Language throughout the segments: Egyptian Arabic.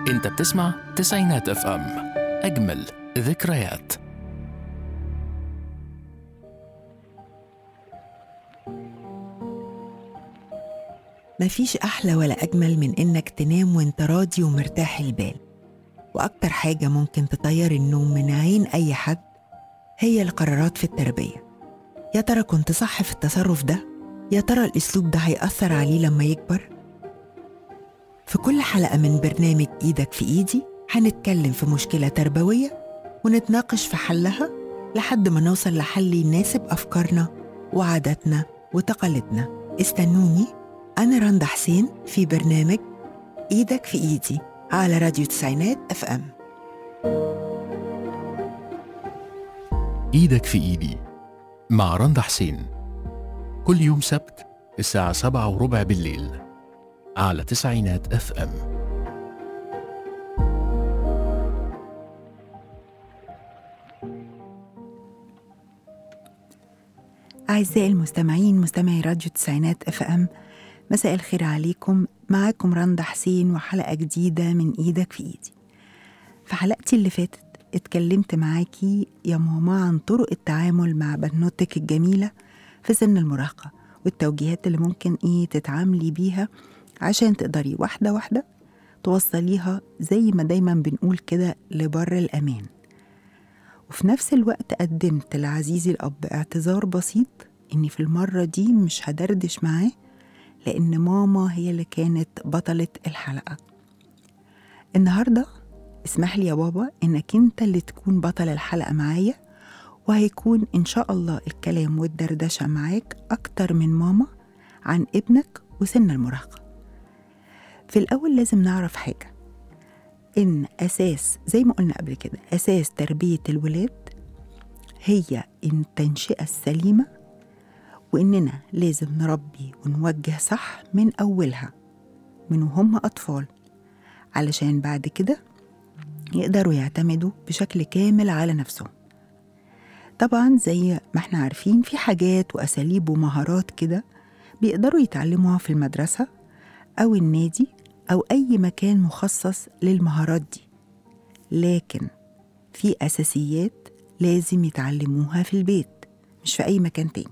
انت بتسمع تسعينات اف ام اجمل ذكريات مفيش أحلى ولا أجمل من إنك تنام وإنت راضي ومرتاح البال وأكتر حاجة ممكن تطير النوم من عين أي حد هي القرارات في التربية يا ترى كنت صح في التصرف ده؟ يا ترى الأسلوب ده هيأثر عليه لما يكبر؟ في كل حلقة من برنامج إيدك في إيدي هنتكلم في مشكلة تربوية ونتناقش في حلها لحد ما نوصل لحل يناسب أفكارنا وعاداتنا وتقاليدنا استنوني أنا رندا حسين في برنامج إيدك في إيدي على راديو تسعينات أف أم ايدك في ايدي مع رندا حسين كل يوم سبت الساعة سبعة وربع بالليل على تسعينات اف ام أعزائي المستمعين مستمعي راديو تسعينات أف أم مساء الخير عليكم معاكم رندا حسين وحلقة جديدة من إيدك في إيدي في حلقتي اللي فاتت اتكلمت معاكي يا ماما عن طرق التعامل مع بنوتك الجميلة في سن المراهقة والتوجيهات اللي ممكن إيه تتعاملي بيها عشان تقدري واحدة واحدة توصليها زي ما دايما بنقول كده لبر الأمان وفي نفس الوقت قدمت لعزيزي الأب اعتذار بسيط إني في المرة دي مش هدردش معاه لأن ماما هي اللي كانت بطلة الحلقة النهاردة اسمح لي يا بابا إنك أنت اللي تكون بطل الحلقة معايا وهيكون إن شاء الله الكلام والدردشة معاك أكتر من ماما عن ابنك وسن المراهقة في الأول لازم نعرف حاجة إن أساس زي ما قلنا قبل كده أساس تربية الولاد هي التنشئة السليمة وإننا لازم نربي ونوجه صح من أولها من وهم أطفال علشان بعد كده يقدروا يعتمدوا بشكل كامل على نفسهم طبعا زي ما احنا عارفين في حاجات وأساليب ومهارات كده بيقدروا يتعلموها في المدرسة أو النادي أو أي مكان مخصص للمهارات دي لكن في أساسيات لازم يتعلموها في البيت مش في أي مكان تاني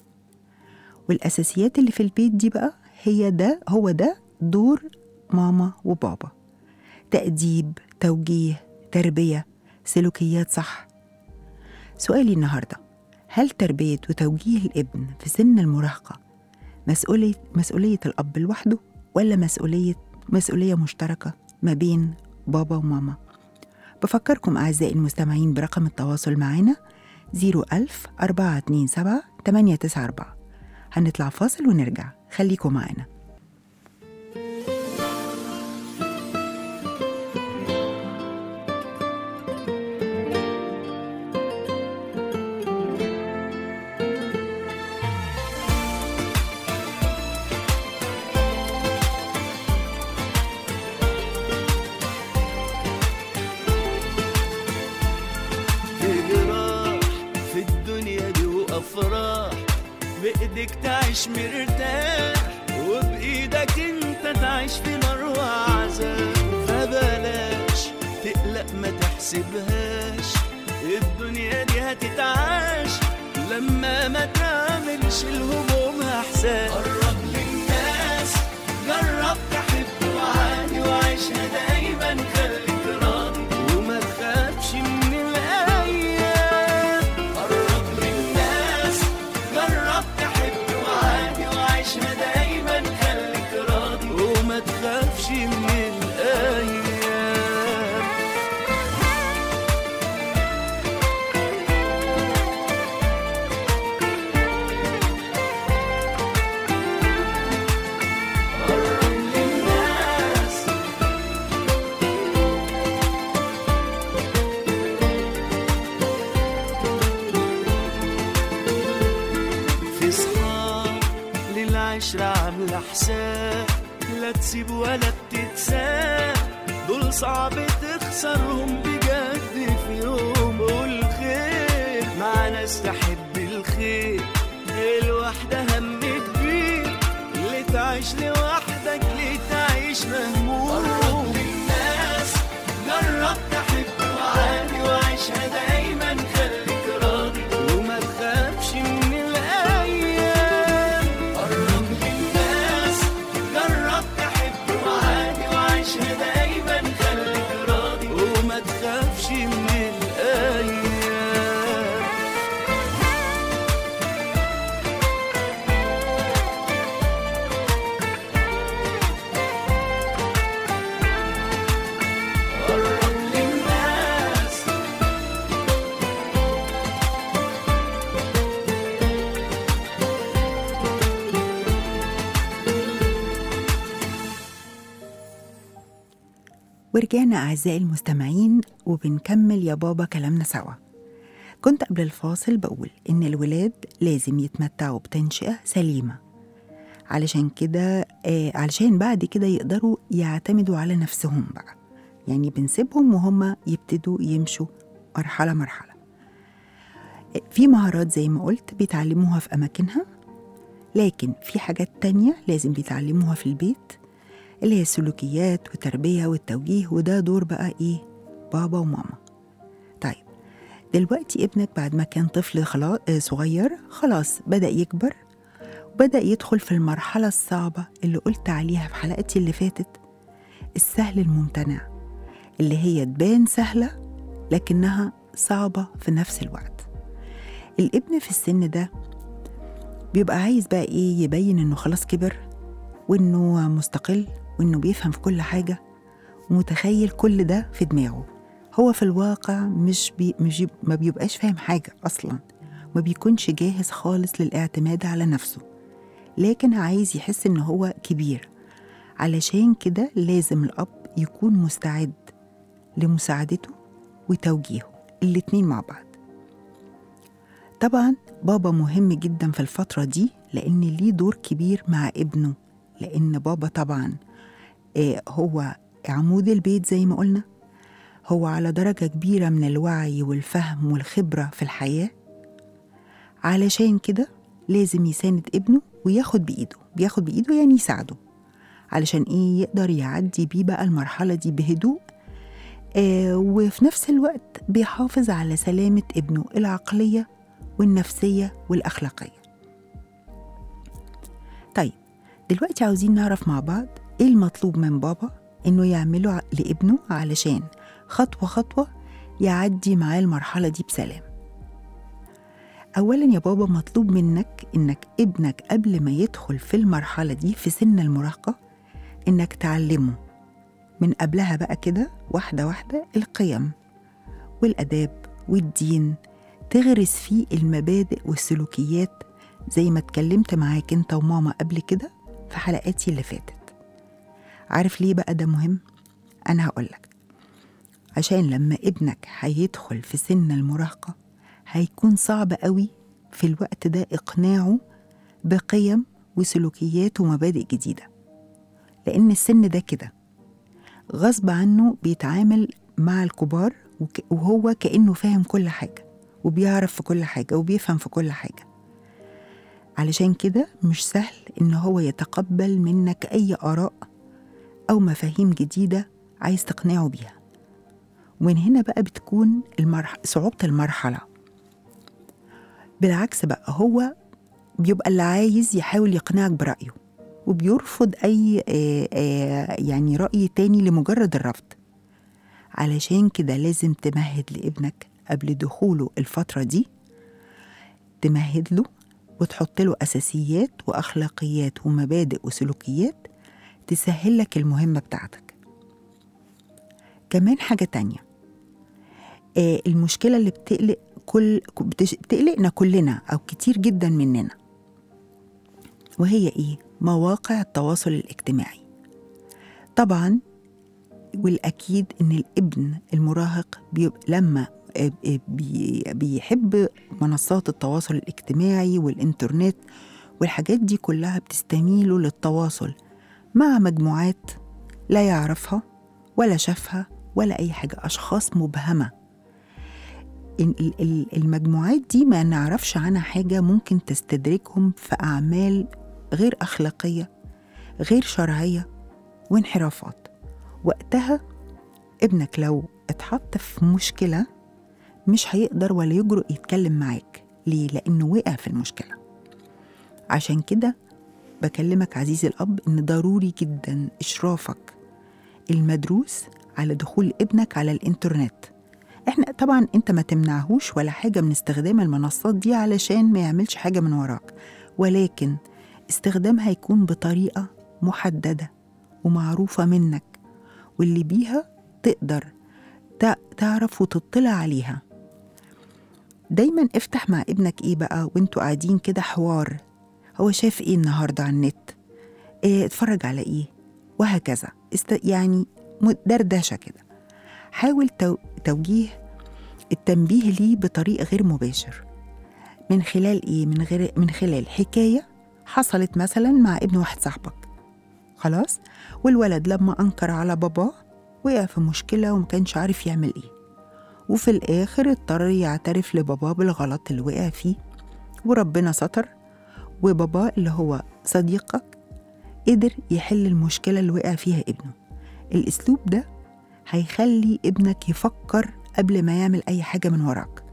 والأساسيات اللي في البيت دي بقى هي ده هو ده دور ماما وبابا تأديب توجيه تربية سلوكيات صح سؤالي النهاردة هل تربية وتوجيه الابن في سن المراهقة مسؤولية مسؤولية الأب لوحده ولا مسؤولية مسؤولية مشتركة ما بين بابا وماما بفكركم أعزائي المستمعين برقم التواصل معنا 01000 427 894 هنطلع فاصل ونرجع خليكم معنا في جراح في الدنيا دي وافراح بايدك تعيش مرتاح وبايدك انت تعيش في نار وعذاب فبلاش تقلق ما تحسبهاش الدنيا دي هتتعاش لما ما تعملش الهموم حساب قرب للناس جرب تحب وعاني وعيشها دايما خليك راضي وما تخافش من الايام قرب للناس جرب تحب وعاني وعيشها دايما خليك راضي وما تخافش من الايام قرب للناس في صحاب للعشرة عاملة حساب لا تسيب ولا بتتساب دول صعب تخسرهم بجد في يوم والخير مع ناس تحب الخير الواحدة هم كبير اللي تعيش لوحدك ليه تعيش مهموم قرب للناس ورجعنا أعزائي المستمعين وبنكمل يا بابا كلامنا سوا كنت قبل الفاصل بقول إن الولاد لازم يتمتعوا بتنشئة سليمة علشان كده آه علشان بعد كده يقدروا يعتمدوا على نفسهم بقى يعني بنسيبهم وهم يبتدوا يمشوا مرحلة مرحلة آه، في مهارات زي ما قلت بيتعلموها في أماكنها لكن في حاجات تانية لازم بيتعلموها في البيت اللي هي السلوكيات والتربية والتوجيه وده دور بقى إيه بابا وماما طيب دلوقتي ابنك بعد ما كان طفل خلاص صغير خلاص بدأ يكبر وبدأ يدخل في المرحلة الصعبة اللي قلت عليها في حلقتي اللي فاتت السهل الممتنع اللي هي تبان سهلة لكنها صعبة في نفس الوقت الابن في السن ده بيبقى عايز بقى ايه يبين انه خلاص كبر وانه مستقل وانه بيفهم في كل حاجة ومتخيل كل ده في دماغه هو في الواقع مش, بي مش ما بيبقاش فاهم حاجة أصلا ما بيكونش جاهز خالص للاعتماد على نفسه لكن عايز يحس إن هو كبير علشان كده لازم الأب يكون مستعد لمساعدته وتوجيهه الاتنين مع بعض طبعا بابا مهم جدا في الفترة دي لأن ليه دور كبير مع ابنه لأن بابا طبعا آه، هو عمود البيت زي ما قلنا هو على درجة كبيرة من الوعي والفهم والخبرة في الحياة علشان كده لازم يساند ابنه وياخد بإيده بياخد بإيده يعني يساعده علشان إيه يقدر يعدي بيه بقى المرحلة دي بهدوء آه وفي نفس الوقت بيحافظ على سلامة ابنه العقلية والنفسية والأخلاقية طيب دلوقتي عاوزين نعرف مع بعض إيه المطلوب من بابا إنه يعمله ع- لابنه علشان خطوة خطوة يعدي معاه المرحلة دي بسلام أولا يا بابا مطلوب منك إنك ابنك قبل ما يدخل في المرحلة دي في سن المراهقة إنك تعلمه من قبلها بقى كده واحدة واحدة القيم والآداب والدين تغرس فيه المبادئ والسلوكيات زي ما اتكلمت معاك انت وماما قبل كده في حلقاتي اللي فاتت عارف ليه بقى ده مهم؟ أنا هقولك عشان لما ابنك هيدخل في سن المراهقة هيكون صعب قوي في الوقت ده إقناعه بقيم وسلوكيات ومبادئ جديدة لأن السن ده كده غصب عنه بيتعامل مع الكبار وك- وهو كأنه فاهم كل حاجة وبيعرف في كل حاجة وبيفهم في كل حاجة علشان كده مش سهل إن هو يتقبل منك أي آراء أو مفاهيم جديدة عايز تقنعه بيها ومن هنا بقى بتكون المرح... صعوبة المرحلة بالعكس بقى هو بيبقى اللي عايز يحاول يقنعك برأيه وبيرفض أي آه، آه، يعني رأي تاني لمجرد الرفض علشان كده لازم تمهد لابنك قبل دخوله الفترة دي تمهد له وتحط له أساسيات وأخلاقيات ومبادئ وسلوكيات تسهل لك المهمة بتاعتك كمان حاجة تانية آه المشكلة اللي بتقلق كل بتش- بتقلقنا كلنا أو كتير جدا مننا وهي إيه؟ مواقع التواصل الاجتماعي طبعا والأكيد إن الابن المراهق بيبقى لما آه، آه، بي- بيحب منصات التواصل الاجتماعي والإنترنت والحاجات دي كلها بتستميله للتواصل مع مجموعات لا يعرفها ولا شافها ولا أي حاجة أشخاص مبهمة ال- ال- ال- المجموعات دي ما نعرفش عنها حاجة ممكن تستدركهم في أعمال غير أخلاقية غير شرعية وانحرافات وقتها ابنك لو اتحط في مشكلة مش هيقدر ولا يجرؤ يتكلم معاك ليه؟ لأنه وقع في المشكلة عشان كده بكلمك عزيزي الأب إن ضروري جدا إشرافك المدروس على دخول ابنك على الإنترنت إحنا طبعا أنت ما تمنعهوش ولا حاجة من استخدام المنصات دي علشان ما يعملش حاجة من وراك ولكن استخدامها يكون بطريقة محددة ومعروفة منك واللي بيها تقدر تع- تعرف وتطلع عليها دايما افتح مع ابنك ايه بقى وانتوا قاعدين كده حوار هو شاف ايه النهارده على النت إيه اتفرج على ايه وهكذا است... يعني م- دردشة كده حاول تو- توجيه التنبيه ليه بطريق غير مباشر من خلال ايه من غير من خلال حكايه حصلت مثلا مع ابن واحد صاحبك خلاص والولد لما انكر على باباه وقع في مشكله وما كانش عارف يعمل ايه وفي الاخر اضطر يعترف لباباه بالغلط اللي وقع فيه وربنا ستر وباباه اللي هو صديقك قدر يحل المشكله اللي وقع فيها ابنه الاسلوب ده هيخلي ابنك يفكر قبل ما يعمل اي حاجه من وراك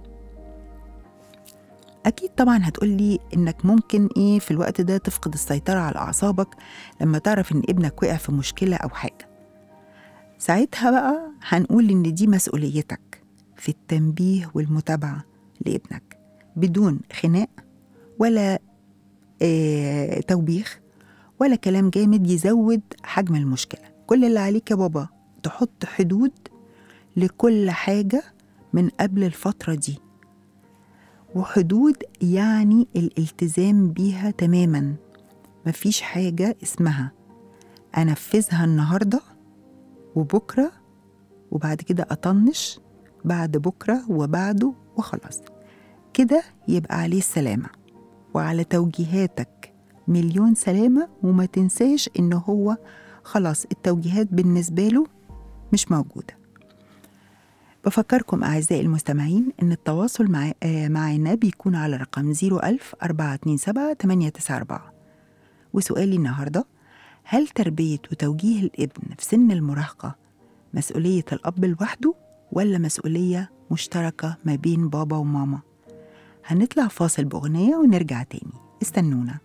أكيد طبعا هتقولي إنك ممكن إيه في الوقت ده تفقد السيطرة على أعصابك لما تعرف إن ابنك وقع في مشكلة أو حاجة ساعتها بقى هنقول إن دي مسؤوليتك في التنبيه والمتابعة لابنك بدون خناق ولا آه توبيخ ولا كلام جامد يزود حجم المشكلة كل اللي عليك يا بابا تحط حدود لكل حاجة من قبل الفترة دي وحدود يعني الالتزام بيها تماما مفيش حاجة اسمها أنفذها النهاردة وبكرة وبعد كده أطنش بعد بكرة وبعده وخلاص كده يبقى عليه السلامة وعلى توجيهاتك مليون سلامة وما تنساش إن هو خلاص التوجيهات بالنسبة له مش موجودة بفكركم أعزائي المستمعين إن التواصل مع آه، معنا بيكون على رقم 01000 427 894 وسؤالي النهاردة هل تربية وتوجيه الابن في سن المراهقة مسؤولية الأب لوحده ولا مسؤولية مشتركة ما بين بابا وماما؟ هنطلع فاصل بأغنية ونرجع تاني استنونا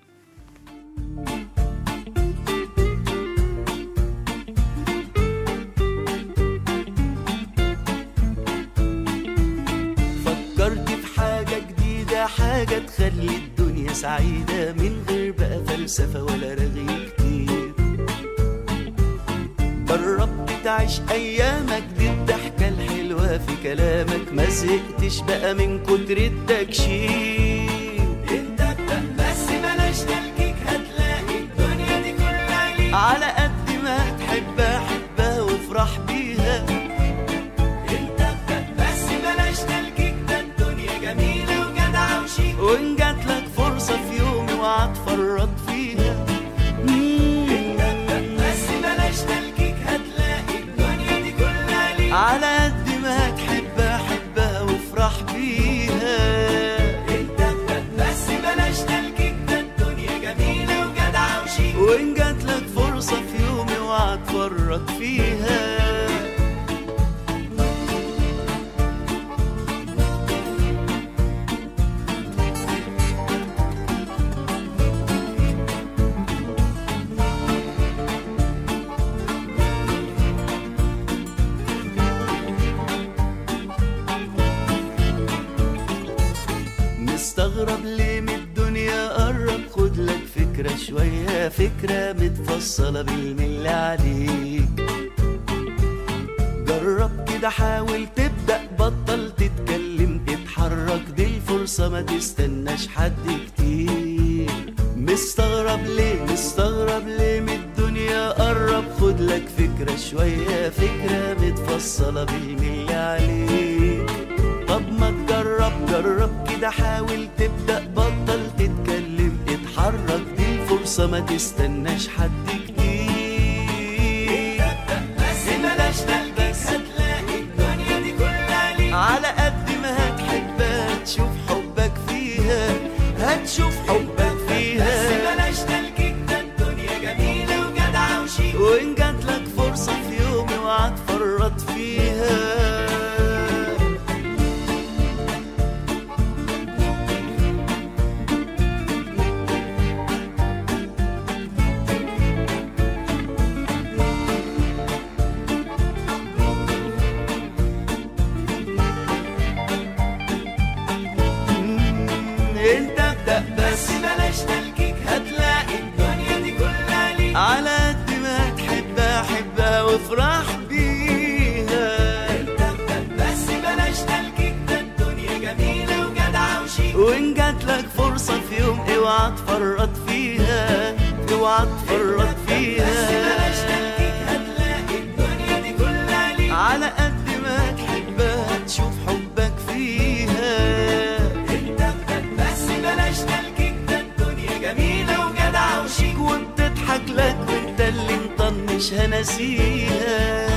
فكرت في حاجة جديدة حاجة تخلي الدنيا سعيدة من غير بقى فلسفة ولا رغي كتير جربت تعيش أيامك دي الضحكة الحلوة في كلامك ما زهقتش بقى من كتر التكشير انت ابدأ بس بلاش تلكيك هتلاقي الدنيا دي كلها ليك على قد ما تحبها حبها وافرح بيها انت ابدأ بس بلاش تلكيك ده الدنيا جميلة وجدعة وشيك وان جاتلك فرصة في يوم اوعى تفرط فيها انت ابدأ بس بلاش تلكيك هتلاقي الدنيا دي كلها ليك على قد ما تحبها حبها وافرح بيها انت ابدأ بس بلاش تلكيك ده الدنيا جميلة وجدعة وشيك وان جاتلك فرصة في يوم اوعى تفرط فيها مستغرب ليه من الدنيا قرب خد لك فكرة شوية فكرة متفصلة بالملي عليك جرب كده حاول تبدأ بطل تتكلم تتحرك دي الفرصة ما تستناش حد كتير مستغرب ليه مستغرب ليه من الدنيا قرب خد لك فكرة شوية فكرة متفصلة بالملي عليك طب ما تجرب جرب كده حاول تبدأ بطل تتكلم اتحرك دي الفرصة ما تستناش حد كتير بس بلاش تلبس هتلاقي الدنيا دي كلها ليك على قد ما هتحبها تشوف حبك فيها هتشوف حبك فيها بس بلاش تلكيك ده الدنيا جميلة وجدعة وشيك وإن جاتلك فرصة في يوم اوعى تفرط فيها انت ابدأ بس بلاش تلكيك هتلاقي الدنيا دي كلها ليك على قد ما تحبها حبها وافرح بيها انت ابدأ بس بلاش تلكيك ده الدنيا جميلة وجدعة وشيك وان جاتلك فرصة في يوم اوعى تفرط فيها اوعى تفرط فيها بس بلاش تلكيك هتلاقي الدنيا على قد ما تحبها تشوف حبك فيها انت ابدأ بس بلاش تلكيك ده الدنيا جميلة وجدعة وشيك وبتضحك لك وانت اللي مطنش هنسيها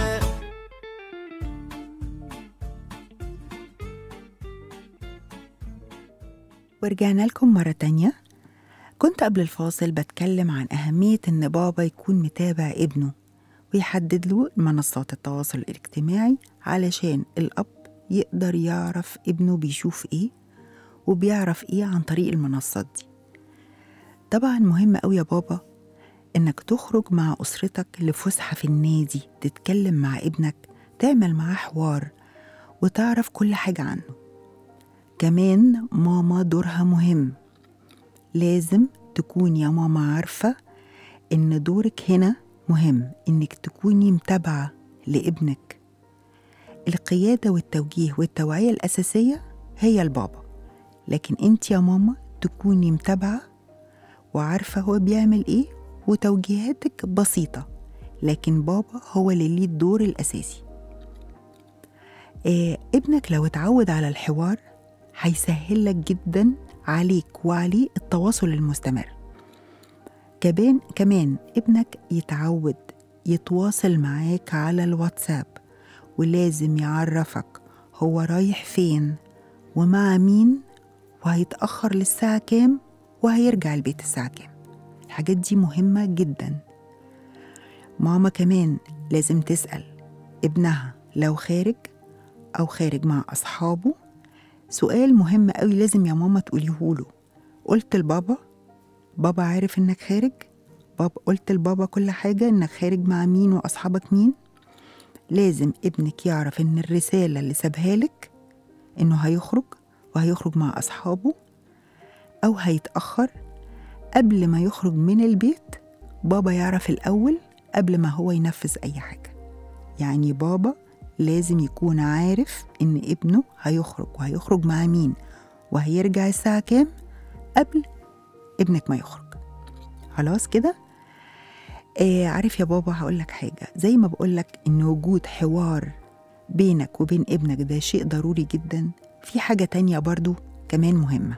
ورجعنا لكم مرة تانية كنت قبل الفاصل بتكلم عن أهمية إن بابا يكون متابع ابنه ويحدد له منصات التواصل الاجتماعي علشان الأب يقدر يعرف ابنه بيشوف إيه وبيعرف إيه عن طريق المنصات دي طبعا مهم أوي يا بابا إنك تخرج مع أسرتك لفسحة في النادي تتكلم مع ابنك تعمل معاه حوار وتعرف كل حاجة عنه كمان ماما دورها مهم لازم تكون يا ماما عارفة إن دورك هنا مهم إنك تكوني متابعة لابنك القيادة والتوجيه والتوعية الأساسية هي البابا لكن أنت يا ماما تكوني متابعة وعارفة هو بيعمل إيه وتوجيهاتك بسيطة لكن بابا هو اللي ليه الدور الأساسي آه ابنك لو اتعود على الحوار هيسهل لك جدا عليك وعليه التواصل المستمر كمان كمان ابنك يتعود يتواصل معاك على الواتساب ولازم يعرفك هو رايح فين ومع مين وهيتأخر للساعة كام وهيرجع البيت الساعة كام الحاجات دي مهمة جدا ماما كمان لازم تسأل ابنها لو خارج أو خارج مع أصحابه سؤال مهم قوي لازم يا ماما تقوليهوله قلت لبابا بابا عارف انك خارج بابا قلت لبابا كل حاجة انك خارج مع مين واصحابك مين لازم ابنك يعرف ان الرسالة اللي سابها لك انه هيخرج وهيخرج مع اصحابه او هيتأخر قبل ما يخرج من البيت بابا يعرف الاول قبل ما هو ينفذ اي حاجة يعني بابا لازم يكون عارف إن ابنه هيخرج وهيخرج مع مين وهيرجع الساعة كام قبل ابنك ما يخرج خلاص كده آه عارف يا بابا هقولك حاجة زي ما بقولك إن وجود حوار بينك وبين ابنك ده شيء ضروري جدا في حاجة تانية برضو كمان مهمة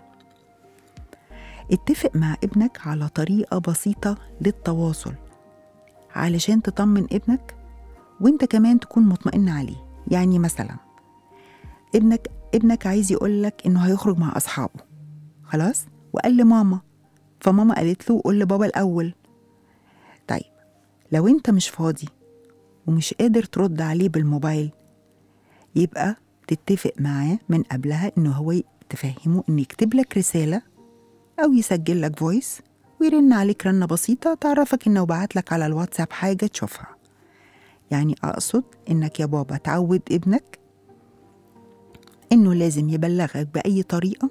اتفق مع ابنك على طريقة بسيطة للتواصل علشان تطمن ابنك وانت كمان تكون مطمئن عليه يعني مثلا ابنك ابنك عايز يقولك انه هيخرج مع اصحابه خلاص وقال لماما فماما قالت له قول لبابا الاول طيب لو انت مش فاضي ومش قادر ترد عليه بالموبايل يبقى تتفق معاه من قبلها انه هو تفهمه انه يكتب لك رسالة او يسجل لك فويس ويرن عليك رنة بسيطة تعرفك انه بعت لك على الواتساب حاجة تشوفها يعني أقصد إنك يا بابا تعود ابنك إنه لازم يبلغك بأي طريقة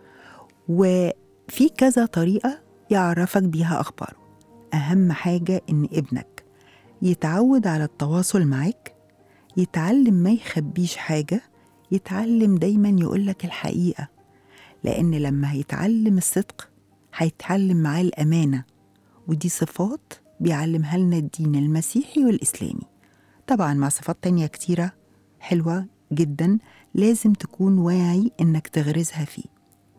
وفي كذا طريقة يعرفك بيها أخباره أهم حاجة إن ابنك يتعود على التواصل معاك يتعلم ما يخبيش حاجة يتعلم دايما يقولك الحقيقة لأن لما هيتعلم الصدق هيتعلم معاه الأمانة ودي صفات بيعلمها لنا الدين المسيحي والإسلامي طبعا مع صفات تانية كتيرة حلوة جدا لازم تكون واعي إنك تغرزها فيه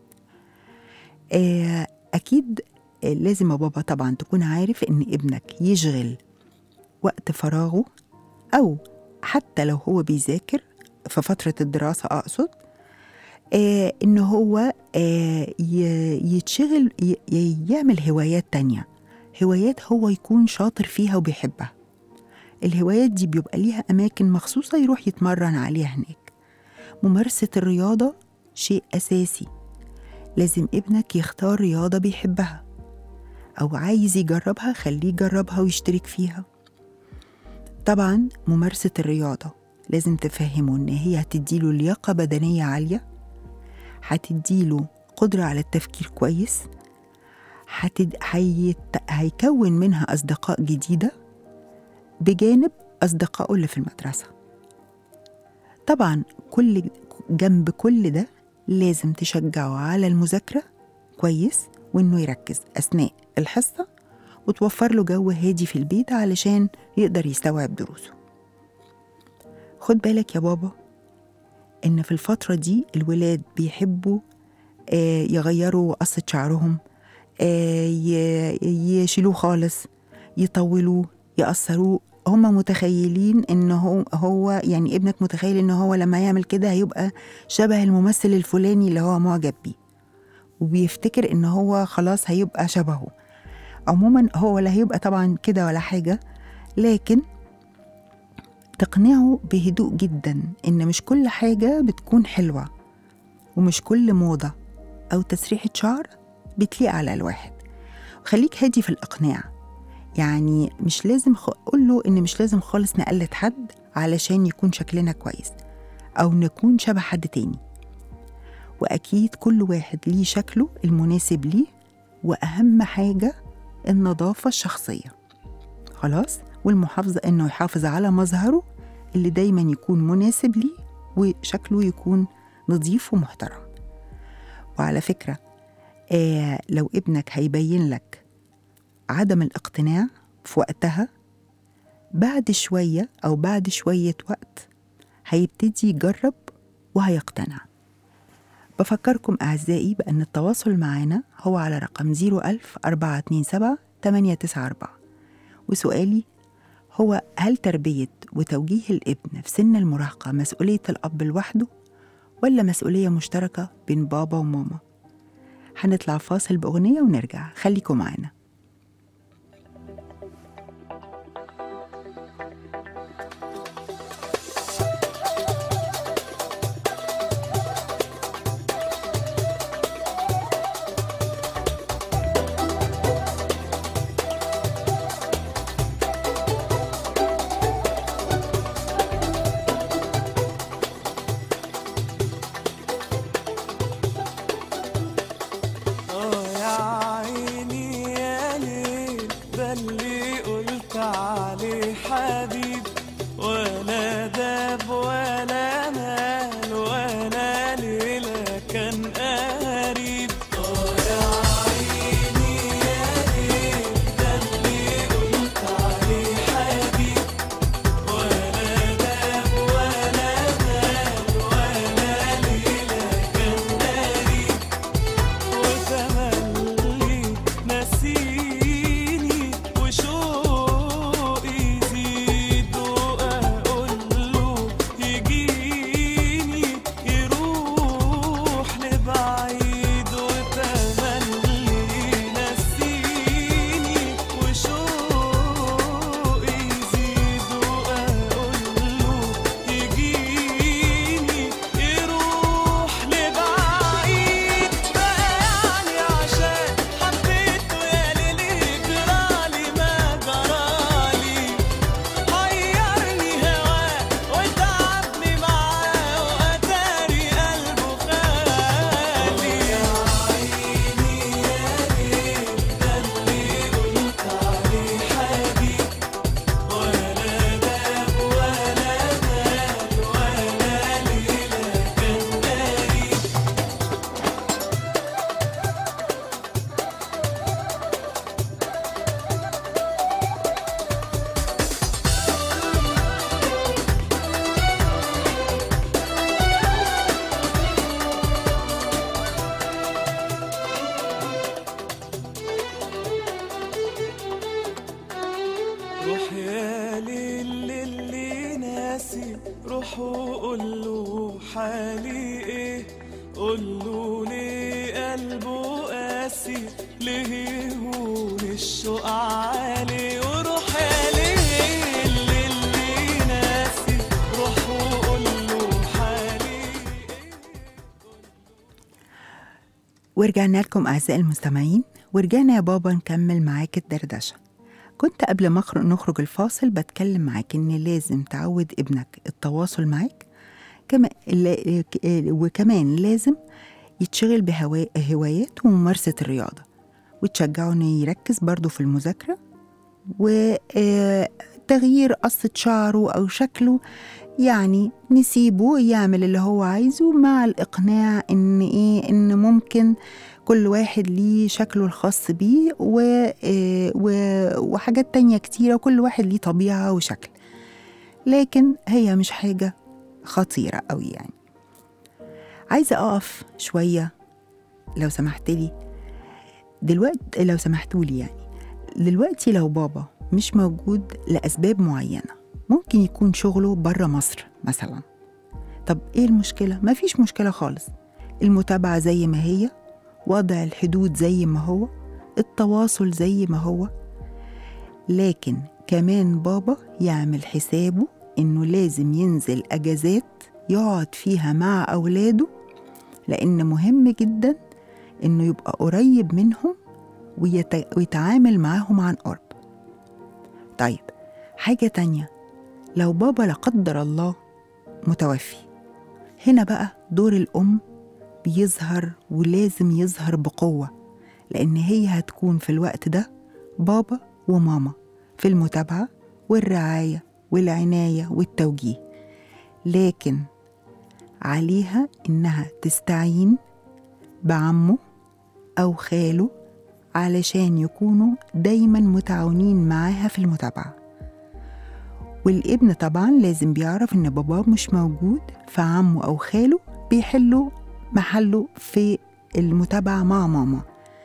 آه، أكيد آه، لازم يا بابا طبعا تكون عارف إن ابنك يشغل وقت فراغه أو حتى لو هو بيذاكر في فترة الدراسة أقصد آه إن هو آه ي- يتشغل ي- ي- يعمل هوايات تانية هوايات هو يكون شاطر فيها وبيحبها الهوايات دي بيبقى ليها أماكن مخصوصة يروح يتمرن عليها هناك ممارسة الرياضة شيء أساسي لازم ابنك يختار رياضة بيحبها أو عايز يجربها خليه يجربها ويشترك فيها طبعا ممارسة الرياضة لازم تفهمه إن هي هتديله لياقة بدنية عالية هتديله قدرة على التفكير كويس هتد... هيت... هيكون منها أصدقاء جديدة بجانب أصدقائه اللي في المدرسة طبعا كل جنب كل ده لازم تشجعه على المذاكرة كويس وإنه يركز أثناء الحصة وتوفر له جو هادي في البيت علشان يقدر يستوعب دروسه خد بالك يا بابا إن في الفترة دي الولاد بيحبوا آه، يغيروا قصة شعرهم آه، ي- يشيلوه خالص يطولوه يقصروه هما متخيلين ان هو هو يعني ابنك متخيل ان هو لما يعمل كده هيبقى شبه الممثل الفلاني اللي هو معجب بيه وبيفتكر ان هو خلاص هيبقى شبهه عموما هو لا هيبقى طبعا كده ولا حاجة لكن تقنعه بهدوء جدا ان مش كل حاجة بتكون حلوة ومش كل موضة أو تسريحة شعر بتليق على الواحد خليك هادي في الإقناع يعني مش لازم خ... قول له إن مش لازم خالص نقلد حد علشان يكون شكلنا كويس أو نكون شبه حد تاني وأكيد كل واحد ليه شكله المناسب ليه وأهم حاجة النظافة الشخصية خلاص والمحافظة إنه يحافظ على مظهره اللي دايما يكون مناسب ليه وشكله يكون نظيف ومحترم وعلى فكرة آه لو ابنك هيبين لك عدم الاقتناع في وقتها بعد شوية أو بعد شوية وقت هيبتدي يجرب وهيقتنع بفكركم أعزائي بأن التواصل معنا هو على رقم 01000 427 894 وسؤالي هو هل تربية وتوجيه الابن في سن المراهقة مسؤولية الأب لوحده ولا مسؤولية مشتركة بين بابا وماما؟ هنطلع فاصل بأغنية ونرجع خليكم معانا اه يا عيني يا ليل ده اللي قلت عليه حبيب ولا داب ولا مال ولا ليلة كان قريب اه يا عيني يا ليل ده اللي قلت عليه حبيب ولا داب ولا مال ولا ليلة كان قريب وتملي نسيني وشوقي يزيد وأقول له يجيني يروح لبعيد وتملي نسيني وشوقي يزيد وأقول له يجيني يروح لبعيد بقى يعني عشان حبيته يا ليلي جرالي ما جرالي حيرني هواه وتعبني معاه وأتاري قلبه خالي يا عيني يا ليل ده اللي قلت عليه حبيب ولا داب ولا مال ولا ليلة كان قريب روح يا ليل اللي ناسي روح وقول له حالي ايه قول له ليه قلبه قاسي ليه هون الشوق عالي وروح يا ليل اللي ناسي روح وقول له حالي ايه ورجعنا لكم أعزائي المستمعين ورجعنا يا بابا نكمل معاك الدردشة كنت قبل ما أخرج نخرج الفاصل بتكلم معاك إن لازم تعود ابنك التواصل معاك كما لا- وكمان لازم يتشغل بهوايات وممارسة الرياضة وتشجعه إنه يركز برضه في المذاكرة وتغيير قصة شعره أو شكله يعني نسيبه يعمل اللي هو عايزه مع الإقناع إن إيه إن ممكن كل واحد ليه شكله الخاص بيه و... آه، و... وحاجات تانية كتيرة وكل واحد ليه طبيعة وشكل لكن هي مش حاجة خطيرة قوي يعني عايزة أقف شوية لو سمحت لي دلوقتي لو سمحتوا لي يعني دلوقتي لو بابا مش موجود لأسباب معينة ممكن يكون شغله بره مصر مثلا طب ايه المشكلة؟ مفيش مشكلة خالص المتابعة زي ما هي وضع الحدود زي ما هو التواصل زي ما هو لكن كمان بابا يعمل حسابه إنه لازم ينزل أجازات يقعد فيها مع أولاده لأن مهم جدا إنه يبقى قريب منهم ويت... ويتعامل معاهم عن قرب طيب حاجة تانية لو بابا لا قدر الله متوفي هنا بقى دور الأم بيظهر ولازم يظهر بقوة لأن هي هتكون في الوقت ده بابا وماما في المتابعة والرعاية والعناية والتوجيه لكن عليها إنها تستعين بعمه أو خاله علشان يكونوا دايما متعاونين معاها في المتابعة والابن طبعا لازم بيعرف إن باباه مش موجود فعمه أو خاله بيحلوا محله في المتابعة مع ماما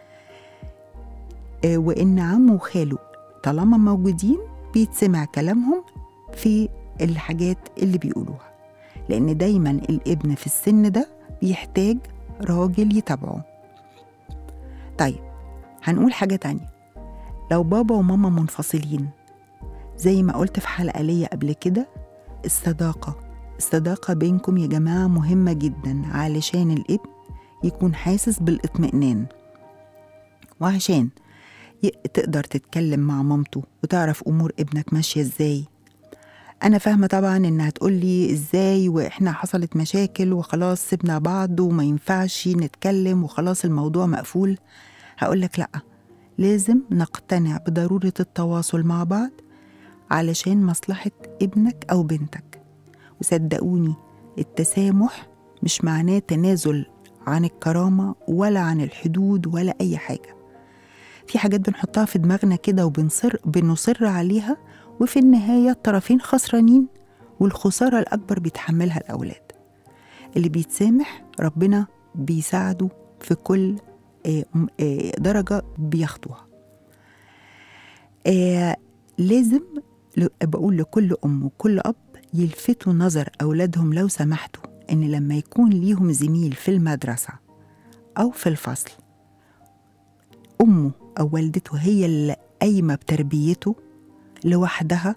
آه، وإن عمه وخاله طالما موجودين بيتسمع كلامهم في الحاجات اللي بيقولوها لأن دايما الابن في السن ده بيحتاج راجل يتابعه طيب هنقول حاجة تانية لو بابا وماما منفصلين زي ما قلت في حلقة ليا قبل كده الصداقة الصداقة بينكم يا جماعة مهمة جدا علشان الابن يكون حاسس بالاطمئنان وعشان ي- تقدر تتكلم مع مامته وتعرف أمور ابنك ماشية ازاي أنا فاهمة طبعا إن هتقولي ازاي وإحنا حصلت مشاكل وخلاص سيبنا بعض وما ينفعش نتكلم وخلاص الموضوع مقفول هقولك لأ لازم نقتنع بضرورة التواصل مع بعض علشان مصلحة ابنك أو بنتك وصدقوني التسامح مش معناه تنازل عن الكرامة ولا عن الحدود ولا أي حاجة في حاجات بنحطها في دماغنا كده وبنصر بنصر عليها وفي النهاية الطرفين خسرانين والخسارة الأكبر بيتحملها الأولاد اللي بيتسامح ربنا بيساعده في كل آه، م- آه، درجة بياخدوها آه، لازم ل- بقول لكل أم وكل أب يلفتوا نظر أولادهم لو سمحتوا إن لما يكون ليهم زميل في المدرسة أو في الفصل أمه أو والدته هي اللي قايمة بتربيته لوحدها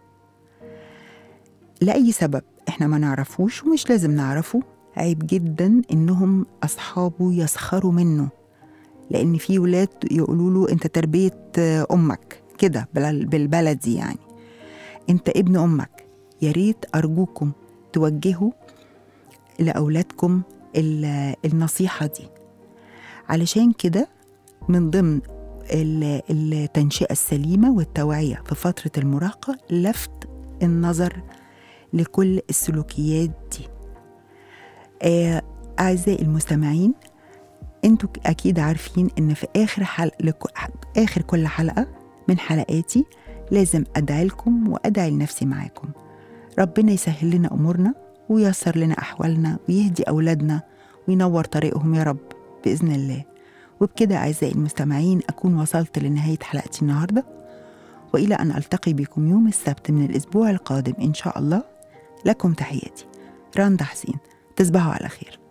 لأي سبب إحنا ما نعرفوش ومش لازم نعرفه عيب جدا إنهم أصحابه يسخروا منه لأن في ولاد يقولوا له أنت تربية آه، أمك كده بال- بالبلدي يعني أنت ابن أمك يا ريت أرجوكم توجهوا لأولادكم ال- النصيحة دي علشان كده من ضمن ال- التنشئة السليمة والتوعية في فترة المراهقة لفت النظر لكل السلوكيات دي آه، أعزائي المستمعين انتوا أكيد عارفين إن في آخر حلقة لك- آخر كل حلقة من حلقاتي لازم أدعي لكم وأدعي لنفسي معاكم ربنا يسهل لنا أمورنا وييسر لنا أحوالنا ويهدي أولادنا وينور طريقهم يا رب بإذن الله وبكده أعزائي المستمعين أكون وصلت لنهاية حلقتي النهاردة وإلى أن ألتقي بكم يوم السبت من الأسبوع القادم إن شاء الله لكم تحياتي رندا حسين تصبحوا على خير